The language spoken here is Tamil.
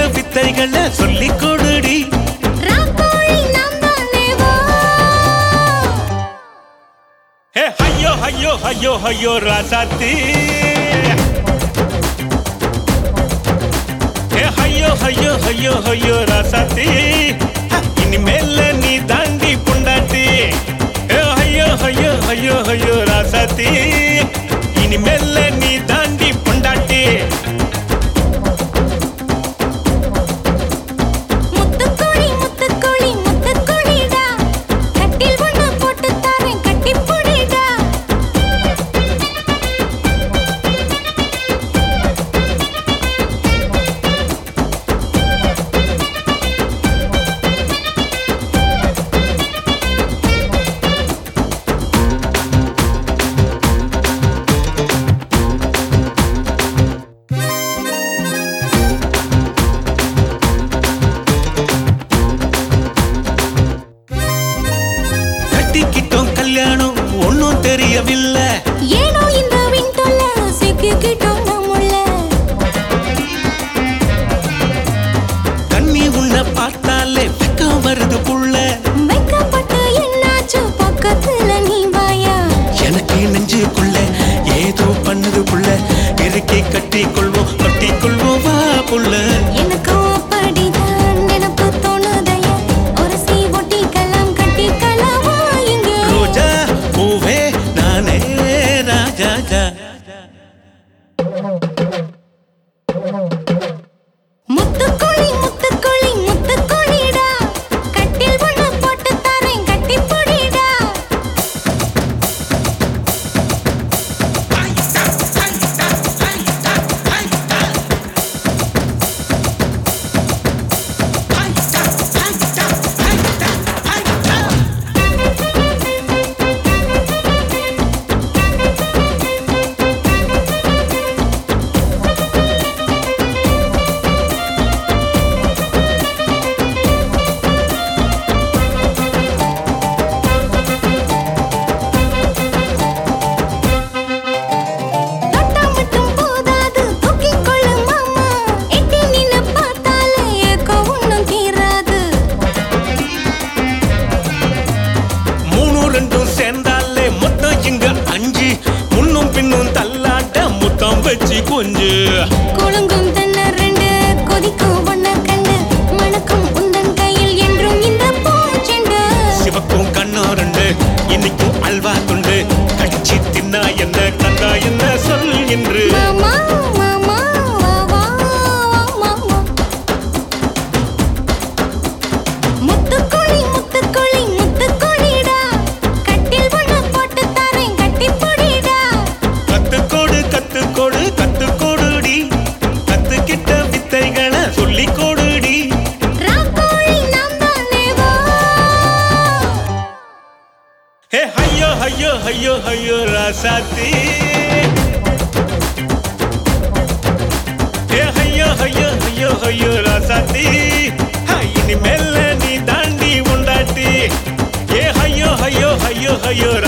வித்தைகளை சொல்லிக் கொடுடி ராக்கோழி நாம் தானே வா ஹே ஐயோ ஐயோ ஐயோ ஐயோ ராசாத்தி ஹே ஐயோ ஐயோ ஐயோ ஐயோ ராசாத்தி ஹ, இனிமேல நீ தாண்டி புண்டாட்டி ஹே ஐயோ ஐயோ ஐயோ ஐயோ ராசாத்தி இனிமேல நீ தாண்டி புண்டாட்டி முத்துக்கோழி முத்துக்கோழி முத்துக்கோழிடா கட்டில் ஒண்ணு போட்டு தரேன் கட்டி போடிடா கட்டிக்கிட்டோம் கல்யாணம் ஒன்னும் தெரியவில்லை ஏனோ இந்த விண்டோல சிக்கிக்கிட்டோம் நம்முள்ள கண்ணி உன்னை பார்த்தாலே வெக்கம் வருது புள்ள வெக்கப்பட்டு என்னாச்சு பக்கத்துல நீ வாயா எனக்கு நெஞ்சுக்குள்ள ஏதோ பண்ணுது புள்ள இறுக்கி கட்டி கொள்வோம் கட்டி கொள்வோம் வா புள்ள எனக்கும் அப்படிதான் நினப்பு தோணுதையா ஒரு சீ ஒட்டிக்கலாம் கட்டிக்கலாம் இங்க ரோஜா பூவே நானே ராஜாஜா முத்துக்கோழி முத்துக்கோழி முத்துக்கோழிடா கட்டில் ஒண்ணு போட்டு தரேன் கட்டி போடிடா தொட்டா மட்டும் போதாது தூக்கிக் கொள்ளு மாமா எட்டி நின்னு பார்த்தாலே ஏக்கம் ஒண்ணும் தீராது மூணு ரெண்டும் சேர்ந்தாலே மொத்தம் இங்க அஞ்சு முன்னும் பின்னும் தள்ளாட்ட முத்தம் வச்சு கொஞ்சு குலுங்கும் தென்ன ரெண்டு கொதிக்கும் ஒன்ன கண்டு மணக்கும் உந்தன் கையில் என்றும் இந்த பூச்செண்டு சிவக்கும் கண்ணோ ரெண்டு இன்னைக்கும் அல்வா துண்டு கடிச்சு தின்னா என்ன கந்தா என்ன சொல் என்று மாமா மாமா வா வா மாமா முத்துக்கோழி முத்துக்கோழி முத்துக்கோழிடா கட்டில் ஒண்ணு போட்டு தரேன் கட்டி போடிடா கத்துக்கோடு கத்துக்கோடு கத்துக்கோடுடி கத்துக்கிட்ட வித்தைகளை சொல்லி கொடுடி ராக்கோழி நாம் தானே வா ஹே ஐயோ ஐயோ ஐயோ ஐயோ ராசாத்தி ஹே ஐயோ ஐயோ ஐயோ ஐயோ ராசாத்தி ஹா, இனிமேல நீ தாண்டி உண்டாட்டி ஏ ஐயோ ஐயோ ஐயோ ஐயோ